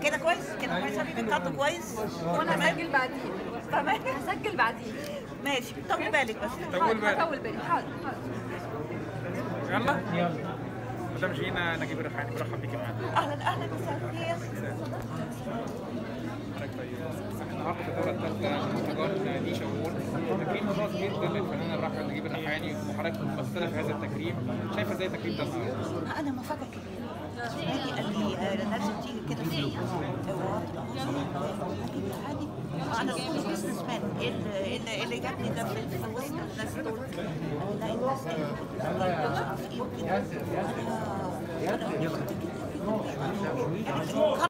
كده كويس كده كويس حبيبي الخط كويس وانا تمام هسجل بعدين تمام هسجل بعدين ماشي طولي بالك بس طول بالك هطول بالي حاضر حاضر يلا يلا مدام جينا نجيب الريحاني برحب بيكي معانا اهلا اهلا مساء الخير حضرتك طيب احنا النهارده في الدوره الثالثه من مهرجان نيشا وول تكريم خاص جدا للفنان الراحل نجيب الريحاني وحضرتك ممثله في هذا التكريم شايفه ازاي التكريم ده النهارده؟ انا مفاجاه كبيره نادي قال لي آه، لازم تيجي كده في الوقت نجيب الحالي انا كنت بزنس مان ايه اللي- إيه اللي- إيه اللي جابني ده في في وسط الناس دول لا الناس كده مش عارف ايه وكده انا انا